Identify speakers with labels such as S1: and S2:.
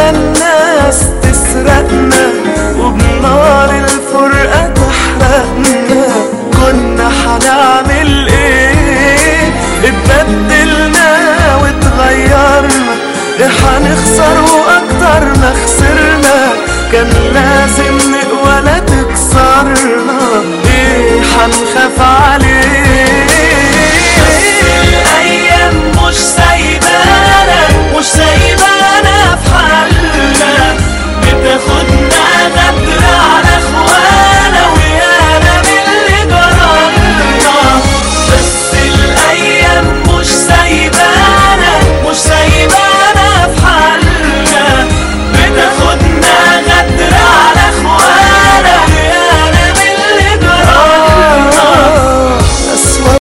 S1: خلى الناس تسرقنا وبنار الفرقة تحرقنا كنا حنعمل ايه اتبدلنا واتغيرنا ايه حنخسر واكتر ما خسرنا كان لازم نقوى لا تكسرنا ايه حنخاف على